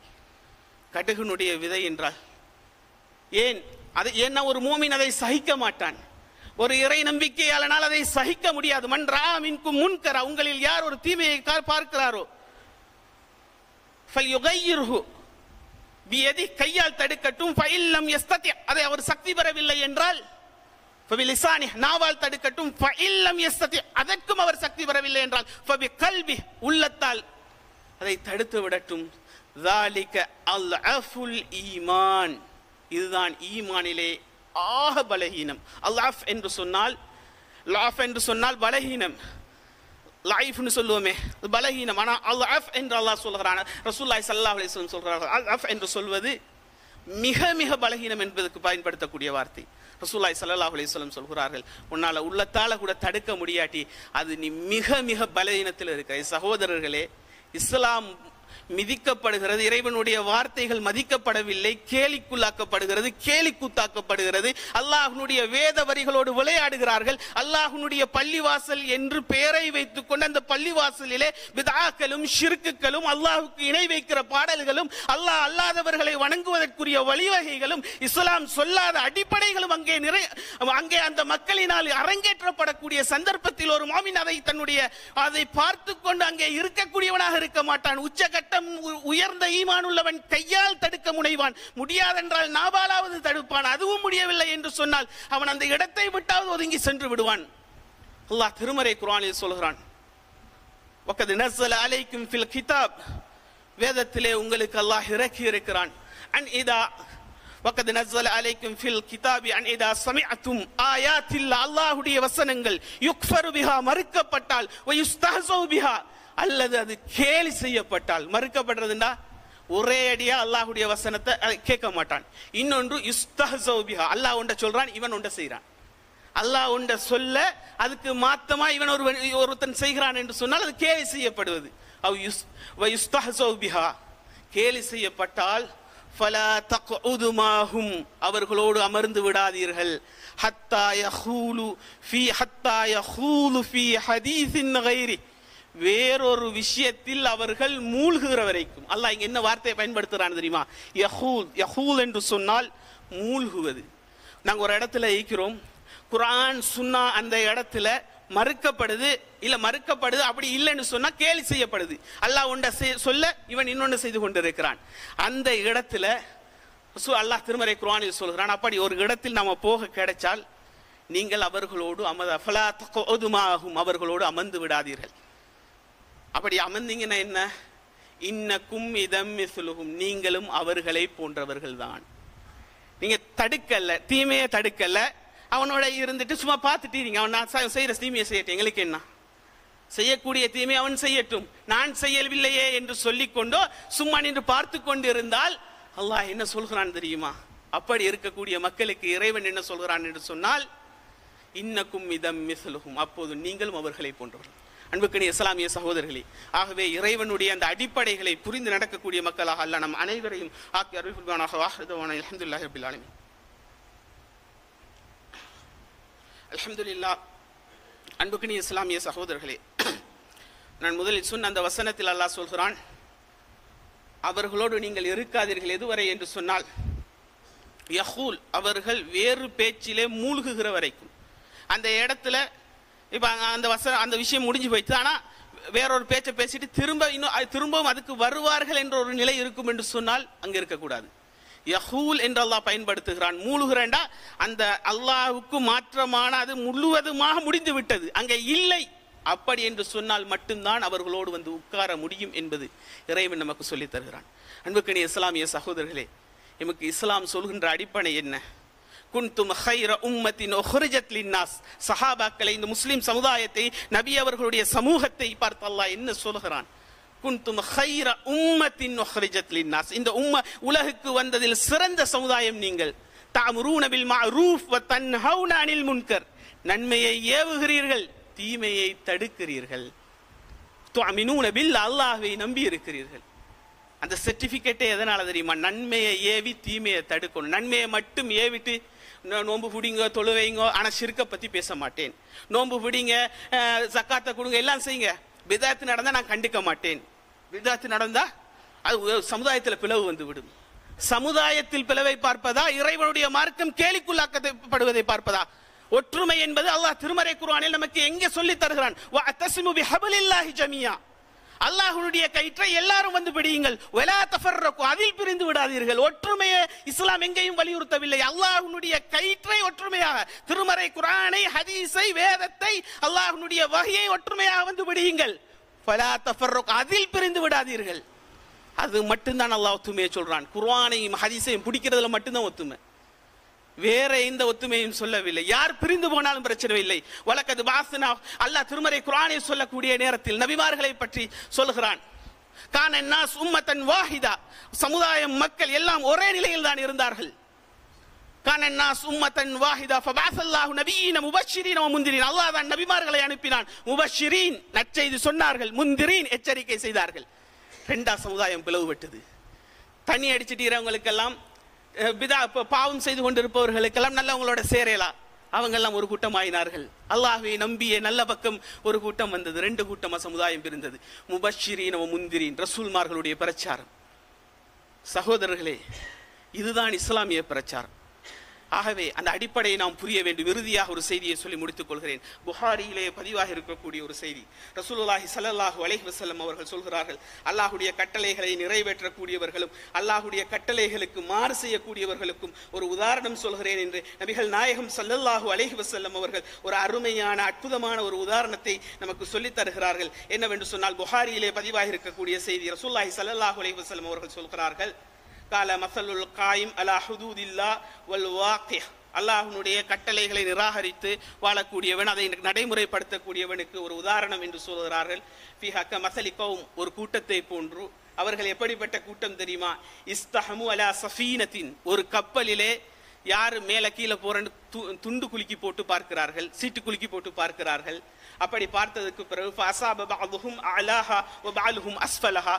Speaker 1: கடுகுனுடைய விதை என்றால் ஏன் அது ஏன்னா ஒரு மூமின் அதை சகிக்க மாட்டான் ஒரு இறை நம்பிக்கையாளனால் அதை சகிக்க முடியாது மன் ராமின்கும் முன்கரா உங்களில் யார் ஒரு தீமையை கா- பார்க்கிறாரோ ஃபல்யுகையிர்ஹு பியதி கையால் தடுக்கட்டும் ஃபைல்லம் யஸ்ததி அதை அவர் சக்தி பெறவில்லை என்றால் ஃபபிலிசானி நாவால் தடுக்கட்டும் ஃபைல்லம் யஸ்ததி அதற்கும் அவர் சக்தி பெறவில்லை என்றால் ஃபபி கல்வி உள்ளத்தால் அதை தடுத்து விடட்டும் ذَلِكَ أَضْعَفُ ஈமான் இதுதான் ஈமானிலே ஆக பலகீனம் அல்லாஃப் என்று சொன்னால் லாஃப் என்று சொன்னால் பலகீனம் லைஃப்னு சொல்லுவோமே அது பலகீனம் ஆனால் அல்லாஃப் என்று அல்லாஹ் சொல்கிறான் ரசூல்லாய் சல்லாஹ் அலிஸ்லம் சொல்கிறார்கள் அல்லாஃப் என்று சொல்வது மிக மிக பலகீனம் என்பதற்கு பயன்படுத்தக்கூடிய வார்த்தை ரசூல்லாய் சல்லாஹ் அலிஸ்லம் சொல்கிறார்கள் உன்னால் உள்ளத்தால கூட தடுக்க முடியாட்டி அது நீ மிக மிக பலகீனத்தில் இருக்கிற சகோதரர்களே இஸ்லாம் மிதிக்கப்படுகிறது இறைவனுடைய வார்த்தைகள் மதிக்கப்படவில்லை கேலிக்குள்ளாக்கப்படுகிறது கேலிக்கூத்தாக்கப்படுகிறது அல்லாஹ்னுடைய வேத வரிகளோடு விளையாடுகிறார்கள் அல்லாஹ்னுடைய பள்ளிவாசல் என்று பெயரை வைத்துக் கொண்டு அந்த பள்ளிவாசலிலே விதாக்களும் ஷிர்க்குகளும் அல்லாஹ்வுக்கு இணை வைக்கிற பாடல்களும் அல்லாஹ் அல்லாதவர்களை வணங்குவதற்குரிய வழிவகைகளும் இஸ்லாம் சொல்லாத அடிப்படைகளும் அங்கே நிறை அங்கே அந்த மக்களினால் அரங்கேற்றப்படக்கூடிய சந்தர்ப்பத்தில் ஒரு மாமின் அதை தன்னுடைய அதை பார்த்து கொண்டு அங்கே இருக்கக்கூடியவனாக இருக்க மாட்டான் உச்சகட்டம் உ- உயர்ந்த ஈமான் உள்ளவன் கையால் தடுக்க முனைவான் முடியாதென்றால் நாபாலாவது தடுப்பான் அதுவும் முடியவில்லை என்று சொன்னால் அவன் அந்த இடத்தை விட்டாவது ஒதுங்கி சென்று விடுவான் அல்லாஹ் திருமறை குர்ஆனில் சொல்கிறான் வக்கது நஸ்ஸல அலைக்கும் ஃபில் கிதாப் வேதத்திலே உங்களுக்கு அல்லாஹ் இறக்கி இருக்கிறான் அன் இதா வக்கது நஸ்ஸல அலைக்கும் ஃபில் கிதாபி அன் இதா சமிஅத்தும் ஆயாத்தில் அல்லாஹ்வுடைய வசனங்கள் யுக்ஃபரு பிஹா மறுக்கப்பட்டால் வ யுஸ்தஹஸு பிஹா அல்லது அது கேலி செய்யப்பட்டால் மறுக்கப்படுறதுண்டா ஒரே அடியா அல்லாஹ்வுடைய வசனத்தை அஹ், கேட்க மாட்டான் இன்னொன்று யுஸ்தஹஸு பிஹா அல்லாஹ் ஒன்றை சொல்றான் இவன் ஒன்றை செய்றான் அல்லாஹ் ஒன்றை சொல்ல அதுக்கு மாத்தமா இவன் ஒருவன் ஒருத்தன் செய்கிறான் என்று சொன்னால் அது கேலி செய்யப்படுவது அவ் யுஸ் வ யுஸ்தஹஸு பிஹா கேலி செய்யப்பட்டால் ஃபலா தக்உது மாஹும் அவர்களோடு அமர்ந்து விடாதீர்கள் ஹத்தா யஹூலு ஃபீ ஹத்தா யஹூலு ஃபீ ஹதீஸின் கைரி வேறொரு விஷயத்தில் அவர்கள் மூழ்குகிற வரைக்கும் அல்லாஹ் இங்க என்ன வார்த்தையை பயன்படுத்துறான் தெரியுமா யஹூல் யஹூல் என்று சொன்னால் மூழ்குவது நாங்க ஒரு இடத்துல இருக்கிறோம் குர்ஆன் சுன்னா அந்த இடத்துல மறுக்கப்படுது இல்ல மறுக்கப்படுது அப்படி இல்லைன்னு சொன்னா கேலி செய்யப்படுது அல்லாஹ் ஒன்றை செய்- சொல்ல இவன் இன்னொன்று செய்து கொண்டிருக்கிறான் அந்த இடத்துல சு- அல்லாஹ் திருமறை குர்ஆனில் சொல்கிறான் அப்படி ஒரு இடத்தில் நாம போக கிடைச்சால் நீங்கள் அவர்களோடு அமத ஃபலா தக்உதுமாஹும் அவர்களோடு அமர்ந்து விடாதீர்கள் அப்படி அமர்ந்தீங்கன்னா என்ன இன்னக்கும் இதம் மிஸ்லுஹும் நீங்களும் அவர்களை போன்றவர்கள் தான் நீங்க தடுக்கல தீமையை தடுக்கல அவனோட இருந்துட்டு சும்மா பார்த்துட்டீங்க அவன் நான் செ- செய்யற தீமையை செய்யட்டும் எங்களுக்கு என்ன செய்யக்கூடிய தீமை அவன் செய்யட்டும் நான் செய்யவில்லையே என்று சொல்லிக்கொண்டோ சும்மா நின்று பார்த்து கொண்டு இருந்தால் அல்லாஹ் என்ன சொல்கிறான் தெரியுமா அப்படி இருக்கக்கூடிய மக்களுக்கு இறைவன் என்ன சொல்கிறான் என்று சொன்னால் இன்னக்கும் இதம் மிஸ்லுஹும் அப்போது நீங்களும் அவர்களை போன்றவர்கள் அன்புக்கணி இஸ்லாமிய சகோதரர்களே ஆகவே இறைவனுடைய அந்த அடிப்படைகளை புரிந்து நடக்கக்கூடிய மக்களாக அல்ல நம் அனைவரையும் ஆக்கி அருள்புரிவானாக வாஹிதவான அல்ஹம்துலில்லாஹி ரபில் ஆலமீன் அல்ஹம்துலில்லாஹ் அன்புக்கணி இஸ்லாமிய சகோதரர்களே நான் முதலில் சொன்ன அந்த வசனத்தில் அல்லாஹ் சொல்கிறான் அவர்களோடு நீங்கள் இருக்காதீர்கள் எதுவரை என்று சொன்னால் யஹூல் அவர்கள் வேறு பேச்சிலே மூழ்குகிற வரைக்கும் அந்த இடத்துல இப்போ அந்த வசன அந்த விஷயம் முடிஞ்சு போயிடுச்சு ஆனால் வேறொரு பேச்சை பேசிட்டு திரும்ப இன்னும் அது திரும்பவும் அதுக்கு வருவார்கள் என்ற ஒரு நிலை இருக்கும் என்று சொன்னால் அங்கே இருக்கக்கூடாது யஹூல் என்று அல்லாஹ் பயன்படுத்துகிறான் மூழ்கிறேண்டா அந்த அல்லாஹ்வுக்கு மாற்றமான அது முழுவதுமாக முடிந்து விட்டது அங்கே இல்லை அப்படி என்று சொன்னால் மட்டும்தான் அவர்களோடு வந்து உட்கார முடியும் என்பது இறைவன் நமக்கு சொல்லித் தருகிறான் அன்புக்கணி இஸ்லாமிய சகோதரர்களே எமக்கு இஸ்லாம் சொல்கின்ற அடிப்படை என்ன குன்தும் ஹைர உம்மத்தின் ஒஹ்ரிஜத் லின்னாஸ் சஹாபாக்களை இந்த முஸ்லிம் சமுதாயத்தை நபி அவர்களுடைய சமூகத்தை பார்த்து அல்லாஹ் என்ன சொல்கிறான் குன்தும் ஹைர உம்மத்தின் ஒஹ்ரிஜத் லின்னாஸ் இந்த உம்ம உலகுக்கு வந்ததில் சிறந்த சமுதாயம் நீங்கள் தஅமுரூன பில் மஅரூஃப் வ தன்ஹவுன அனில் முன்கர் நன்மையை ஏவுகிறீர்கள் தீமையை தடுக்கிறீர்கள் துஅமினூன பில் அல்லாஹ்வை நம்பி இருக்கிறீர்கள் அந்த சர்டிபிகேட்டே எதனால தெரியுமா நன்மையை ஏவி தீமையை தடுக்கணும் நன்மையை மட்டும் ஏவிட்டு நோ- நோன்பு பிடிங்க தொழுவைங்க ஆனா சிறுக்க பத்தி பேச மாட்டேன் நோன்பு பிடிங்க அஹ், ஜக்காத்தை கொடுங்க எல்லாம் செய்யுங்க பிதாத்து நடந்தா நான் கண்டுக்க மாட்டேன் பிதாத்து நடந்தா அது ஒரு சமுதாயத்தில் பிளவு வந்து விடும் சமுதாயத்தில் பிளவை பார்ப்பதா இறைவனுடைய மார்க்கம் கேலிக்குள்ளாக்கப்படுவதை பார்ப்பதா ஒற்றுமை என்பது அல்லாஹ் திருமறை குர்ஆனில் நமக்கு எங்கே சொல்லி தருகிறான் வஅத்தஸிமு பிஹப்லில்லாஹி ஜமியா அல்லாஹ்வுடைய கயிற்றை எல்லாரும் வந்து பிடியுங்கள் வலா தஃபர்ரகு அதில் பிரிந்து விடாதீர்கள் ஒற்றுமையை இஸ்லாம் எங்கேயும் வலியுறுத்தவில்லை அல்லாஹ்வுடைய கயிற்றை ஒற்றுமையாக திருமறை குர்ஆனை ஹதீஸை வேதத்தை அல்லாஹ்வுடைய வகையை ஒற்றுமையாக வந்து பிடியுங்கள் வலா தஃபர்ரகு அதில் பிரிந்து விடாதீர்கள் அது மட்டும்தான் அல்லாஹ் ஒத்துமையை சொல்றான் குர்ஆனையும் ஹதீஸையும் பிடிக்கிறதுல மட்டும்தான் ஒத்துமை வேற எந்த ஒத்துமையும் சொல்லவில்லை யார் பிரிந்து போனாலும் பிரச்சனை இல்லை வழக்கது பாசனா அல்லாஹ் திருமறை குர்ஆனை சொல்லக்கூடிய நேரத்தில் நபிமார்களை பற்றி சொல்கிறான் கான நாஸ் உம்மத்தன் வாஹிதா சமுதாயம் மக்கள் எல்லாம் ஒரே நிலையில் தான் இருந்தார்கள் கான நாஸ் உம்மத்தன் வாஹிதா ஃபபாஸல்லாஹு நபியீன முபஷ்ஷிரீன வ முந்திரீன் அல்லாஹ் தான் நபிமார்களை அனுப்பினான் முபஷ்ஷிரீன் நற்செய்தி சொன்னார்கள் முந்திரீன் எச்சரிக்கை செய்தார்கள் ரெண்டா சமுதாயம் பிளவுபட்டது தண்ணி அடிச்சிட்டீரவங்களுக்கெல்லாம் அஹ், பிதா இப்ப பாவம் செய்து கொண்டிருப்பவர்களுக்கெல்லாம் நல்லவங்களோட சேரலாம் அவங்கெல்லாம் ஒரு கூட்டம் ஆயினார்கள் அல்லாஹ்வை நம்பிய நல்ல பக்கம் ஒரு கூட்டம் வந்தது ரெண்டு கூட்டமா சமுதாயம் பிரிந்தது முபஷிரீன் முந்திரின் ரசூல்மார்களுடைய பிரச்சாரம் சகோதரர்களே இதுதான் இஸ்லாமிய பிரச்சாரம் ஆகவே அந்த அடிப்படையை நாம் புரிய வேண்டும் இறுதியாக ஒரு செய்தியை சொல்லி முடித்துக் கொள்கிறேன் புகாரியிலே பதிவாக இருக்கக்கூடிய ஒரு செய்தி ரசூலுல்லாஹி ஸல்லல்லாஹு அலைஹி வஸல்லம் அவர்கள் சொல்கிறார்கள் அல்லாஹ்வுடைய கட்டளைகளை நிறைவேற்றக்கூடியவர்களும் அல்லாஹ்வுடைய கட்டளைகளுக்கு மாறு செய்யக்கூடியவர்களுக்கும் ஒரு உதாரணம் சொல்கிறேன் என்று நபிகள் நாயகம் ஸல்லல்லாஹு அலைஹி வஸல்லம் அவர்கள் ஒரு அருமையான அற்புதமான ஒரு உதாரணத்தை நமக்கு சொல்லித் தருகிறார்கள் என்னவென்று சொன்னால் புகாரியிலே பதிவாக இருக்கக்கூடிய செய்தி ரசூலுல்லாஹி ஸல்லல்லாஹு அலைஹி வஸல்லம் அவர்கள் சொல்கிறார்கள் கால மசலுல் காயிம் அலா ஹுதூதில்லா வல் வாக்கிஹ் அல்லாஹ்வுடைய கட்டளைகளை நிராகரித்து வாழக்கூடியவன் அதை நடைமுறைப்படுத்தக்கூடியவனுக்கு ஒரு உதாரணம் என்று சொல்கிறார்கள் ஃபிஹக்க மசலி கௌம் ஒரு கூட்டத்தை போன்று அவர்கள் எப்படிப்பட்ட கூட்டம் தெரியுமா இஸ்தஹமு அலா சஃபீனத்தின் ஒரு கப்பலிலே யாரு மேல கீழே போறன்னு து- துண்டு குலுக்கி போட்டு பார்க்கிறார்கள் சீட்டு குலுக்கி போட்டு பார்க்கிறார்கள் அப்படி பார்த்ததுக்கு பிறகு ஃபஅஸாப பஅதுஹும் அலாஹா வ பஅலுஹும் அஸ்ஃபலஹா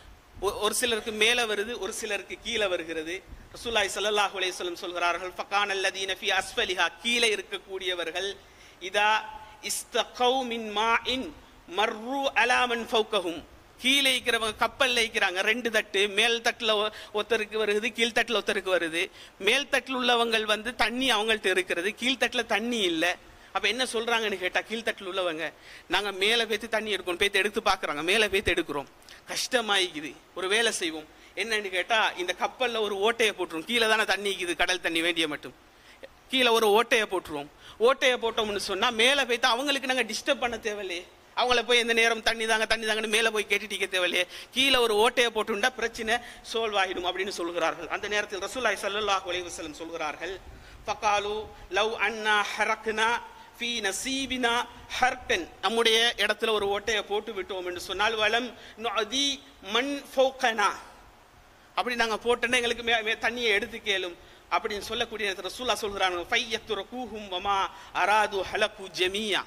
Speaker 1: ஒ- ஒரு சிலருக்கு மேலே வருது ஒரு சிலருக்கு கீழே வருகிறது ரசூலுல்லாஹி ஸல்லல்லாஹு அலைஹி வஸல்லம் சொல்கிறார்கள் ஃபகான அல்லதீன ஃபி அஸ்ஃபலிஹா கீழே இருக்கக்கூடியவர்கள் இதா இஸ்தகௌ மின் மாஇன் மர்ரு அலா மன் ஃபௌகஹும் கீழே இருக்கிறவங்க கப்பல்ல இருக்கிறாங்க ரெண்டு தட்டு மேல் தட்டுல ஒ- ஒருத்தருக்கு வருது கீழ் தட்டுல ஒருத்தருக்கு வருது மேல் தட்டுல உள்ளவங்கள் வந்து தண்ணி அவங்கள்ட்ட இருக்கிறது கீழ் தட்டுல தண்ணி இல்லை அப்ப என்ன சொல்றாங்கன்னு கேட்டா கீழ்த்தட்டில் உள்ளவங்க நாங்க மேல பேத்து தண்ணி எடுக்கணும் பேத்து எடுத்து பாக்குறாங்க மேல பேத்து எடுக்கிறோம் கஷ்டமாயிக்குது ஒரு வேலை செய்வோம் என்னன்னு கேட்டா இந்த கப்பல்ல ஒரு ஓட்டையை போட்டுரும் கீழே தானே தண்ணி இருக்குது கடல் தண்ணி வேண்டிய மட்டும் கீழே ஒரு ஓட்டையை போட்டுருவோம் ஓட்டையை போட்டோம்னு சொன்னா மேல போய்த்து அவங்களுக்கு நாங்க டிஸ்டர்ப் பண்ண தேவையில்லையே அவங்கள போய் எந்த நேரம் தண்ணி தாங்க தண்ணி தாங்கன்னு மேல போய் கேட்டுட்டு இருக்க தேவையில்லையே கீழே ஒரு ஓட்டையை போட்டுண்டா பிரச்சனை சோல்வ் ஆகிடும் அப்படின்னு சொல்கிறார்கள் அந்த நேரத்தில் ரசூலுல்லாஹி ஸல்லல்லாஹு அலைஹி வஸல்லம் சொல்கிறார்கள் ஃபகாலு லவ் அன்னா ஹரக்னா ஃபீ நசீபினா ஹர்கன் நம்முடைய இடத்துல ஒரு ஓட்டையை போட்டு விட்டோம் என்று சொன்னால் வலம் நுஅதி மன் ஃபௌகனா அப்படி நாங்க போட்டோன்னா எங்களுக்கு மே மே- தண்ணியை எடுத்து கேளும் அப்படின்னு சொல்லக்கூடிய நேரத்தில் ரசூல்லா சொல்கிறாங்க ஃபையத்துர கூஹும் வமா அராது ஹலகு ஜமியா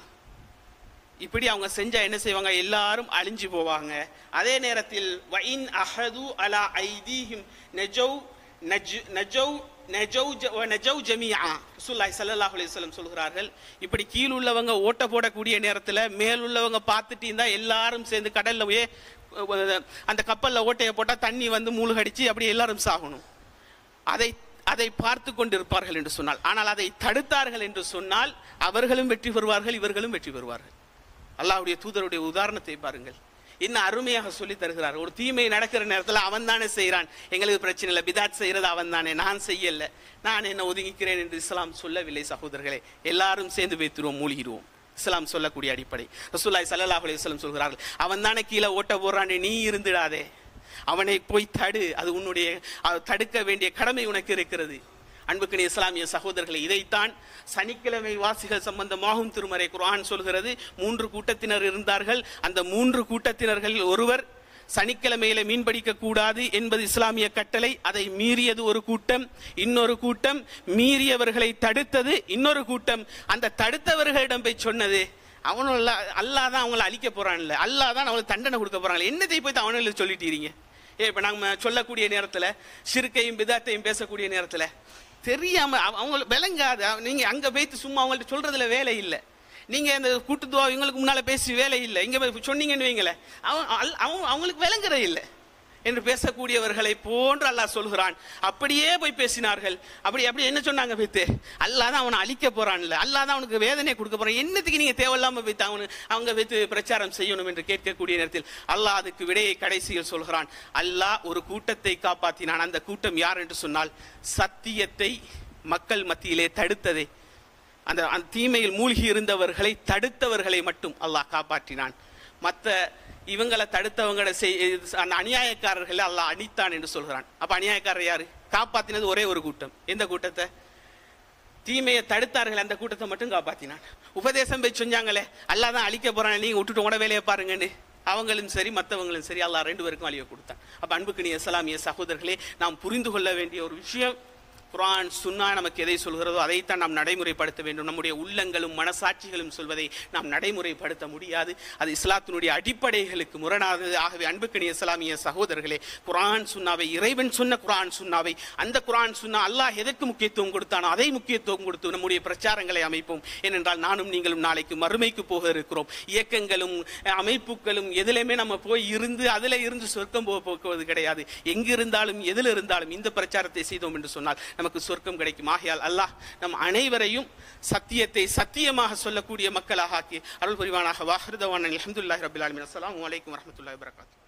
Speaker 1: இப்படி அவங்க செஞ்சா என்ன செய்வாங்க எல்லாரும் அழிஞ்சு போவாங்க அதே நேரத்தில் வைன் அஹது அலா ஐதீஹிம் நஜௌ நஜ் நஜௌ நஜௌ ஜ- வ நஜௌ ஜமியா ரசூலுல்லாஹி ஸல்லல்லாஹு அலைஹி வஸல்லம் சொல்கிறார்கள் இப்படி கீழ் உள்ளவங்க ஓட்ட போடக்கூடிய நேரத்தில் மேல் உள்ளவங்க பார்த்துட்டு இருந்தா எல்லாரும் சேர்ந்து கடல்ல போய் அஹ், அந்த கப்பல்ல ஓட்டையை போட்டா தண்ணி வந்து மூழ்கடிச்சு அப்படி எல்லாரும் சாகணும் அதை அதை பார்த்து கொண்டிருப்பார்கள் என்று சொன்னால் ஆனால் அதை தடுத்தார்கள் என்று சொன்னால் அவர்களும் வெற்றி பெறுவார்கள் இவர்களும் வெற்றி பெறுவார்கள் அல்லாஹ்வுடைய தூதருடைய உதாரணத்தை பாருங்கள் என்ன அருமையாக சொல்லி தருகிறார் ஒரு தீமை நடக்கிற நேரத்தில் அவன் தானே செய்கிறான் எங்களுக்கு பிரச்சனை இல்லை பிதாத் செய்யறது அவன் தானே நான் செய்யல நான் என்ன ஒதுங்கிக்கிறேன் என்று இஸ்லாம் சொல்லவில்லை சகோதரர்களே எல்லாரும் சேர்ந்து வைத்துருவோம் மூழ்கிடுவோம் இஸ்லாம் சொல்லக்கூடிய அடிப்படை ரசூலுல்லாஹி ஸல்லல்லாஹு அலைஹி வஸல்லம் சொல்கிறார்கள் அவன் தானே கீழே ஓட்ட போறானே நீ இருந்துடாதே அவனை போய் தடு அது உன்னுடைய அஹ், தடுக்க வேண்டிய கடமை உனக்கு இருக்கிறது அன்புக்கினிய இஸ்லாமிய சகோதரர்களை இதைத்தான் சனிக்கிழமை வாசிகள் சம்பந்தமாகும் திருமறை குர்ஆன் சொல்கிறது மூன்று கூட்டத்தினர் இருந்தார்கள் அந்த மூன்று கூட்டத்தினர்களில் ஒருவர் சனிக்கிழமையில மீன் பிடிக்க கூடாது என்பது இஸ்லாமிய கட்டளை அதை மீறியது ஒரு கூட்டம் இன்னொரு கூட்டம் மீறியவர்களை தடுத்தது இன்னொரு கூட்டம் அந்த தடுத்தவர்களிடம் போய் சொன்னது அவனும் அல்ல அல்லாஹ் தான் அவங்கள அழிக்க போறான்ல அல்லாஹ் தான் அவங்களுக்கு தண்டனை கொடுக்க போறாங்க என்னத்தை போய் அவனுங்களுக்கு சொல்லிட்டீங்க ஏ இப்ப நாங்க சொல்லக்கூடிய நேரத்துல சிறுக்கையும் பிதாத்தையும் பேசக்கூடிய நேரத்துல தெரியாம அவ- அவங்களுக்கு விளங்காது அவ- நீங்க அங்க போய்த்து சும்மா அவங்கள்ட்ட சொல்றதுல வேலை இல்லை நீங்க அந்த கூட்டுத்துவா இவங்களுக்கு முன்னால பேசி வேலை இல்லை இங்க போய் சொன்னீங்கன்னு வைங்களேன் அவன் அல்- அவங்க அவங்களுக்கு விளங்குறது இல்லை
Speaker 2: என்று பேசக்கூடியவர்களை போன்று அல்லாஹ் சொல்கிறான் அப்படியே போய் பேசினார்கள் அப்படி அப்படி என்ன சொன்னாங்க வைத்து அல்லாஹ் தான் அவனை அழிக்க போறான்ல அல்லாஹ் தான் அவனுக்கு வேதனை கொடுக்க போறான் என்னத்துக்கு நீங்க தேவையில்லாம வைத்து அவனு அவங்க வைத்து பிரச்சாரம் செய்யணும் என்று கேட்கக்கூடிய நேரத்தில் அல்லாஹ் அதுக்கு விடையை கடைசியில் சொல்கிறான் அல்லாஹ் ஒரு கூட்டத்தை காப்பாற்றினான் அந்த கூட்டம் யார் என்று சொன்னால் சத்தியத்தை மக்கள் மத்தியிலே தடுத்ததை அந்த அந்த தீமையில் மூழ்கி இருந்தவர்களை தடுத்தவர்களை மட்டும் அல்லாஹ் காப்பாற்றினான் மற்ற இவங்களை தடுத்தவங்களை செய் அந்த அநியாயக்காரர்களை அல்லாஹ் அடித்தான் என்று சொல்கிறான் அப்ப அநியாயக்காரர் யாரு காப்பாத்தினது ஒரே ஒரு கூட்டம் எந்த கூட்டத்தை தீமையை தடுத்தார்கள் அந்த கூட்டத்தை மட்டும் காப்பாத்தினான் உபதேசம் போய் செஞ்சாங்களே அல்லாஹ் தான் அழிக்க போறான் நீங்க விட்டுட்டு உட வேலையை பாருங்கன்னு அவங்களும் சரி மற்றவங்களும் சரி அல்லாஹ் ரெண்டு பேருக்கும் அழிவை கொடுத்தான் அப்ப அன்புக்கு நீ இஸ்லாமிய சகோதரர்களே நாம் புரிந்து கொள்ள வேண்டிய ஒரு விஷயம் குர்ஆன் சுன்னா நமக்கு எதை சொல்கிறதோ அதைத்தான் நாம் நடைமுறைப்படுத்த வேண்டும் நம்முடைய உள்ளங்களும் மனசாட்சிகளும் சொல்வதை நாம் நடைமுறைப்படுத்த முடியாது அது இஸ்லாத்தினுடைய அடிப்படைகளுக்கு முரணானது ஆகவே அன்புக்கணிய இஸ்லாமிய சகோதரர்களே குர்ஆன் சுன்னாவை இறைவன் சொன்ன குர்ஆன் சுன்னாவை அந்த குர்ஆன் சுன்னா அல்லாஹ் எதற்கு முக்கியத்துவம் கொடுத்தானோ அதை முக்கியத்துவம் கொடுத்து நம்முடைய பிரச்சாரங்களை அமைப்போம் ஏனென்றால் நானும் நீங்களும் நாளைக்கு மறுமைக்கு போக இருக்கிறோம் இயக்கங்களும் அஹ், அமைப்புகளும் எதிலுமே நம்ம போய் இருந்து அதில் இருந்து சொர்க்கம் போக போக்குவது கிடையாது எங்கு இருந்தாலும் எதில் இருந்தாலும் இந்த பிரச்சாரத்தை செய்தோம் என்று சொன்னால் நமக்கு சொர்க்கம் கிடைக்கும் ஆகையால் அல்லாஹ் நம் அனைவரையும் சத்தியத்தை சத்தியமாக சொல்லக்கூடிய மக்களாக ஆக்கி அருள் புரிவானாக வாஹிருதவான் அலமதுல்லாஹி ரபில் ஆலமின் அஸ்ஸலாமு அலைக்கும் வரஹ்மத்துல்லாஹி வபரகாத்துஹு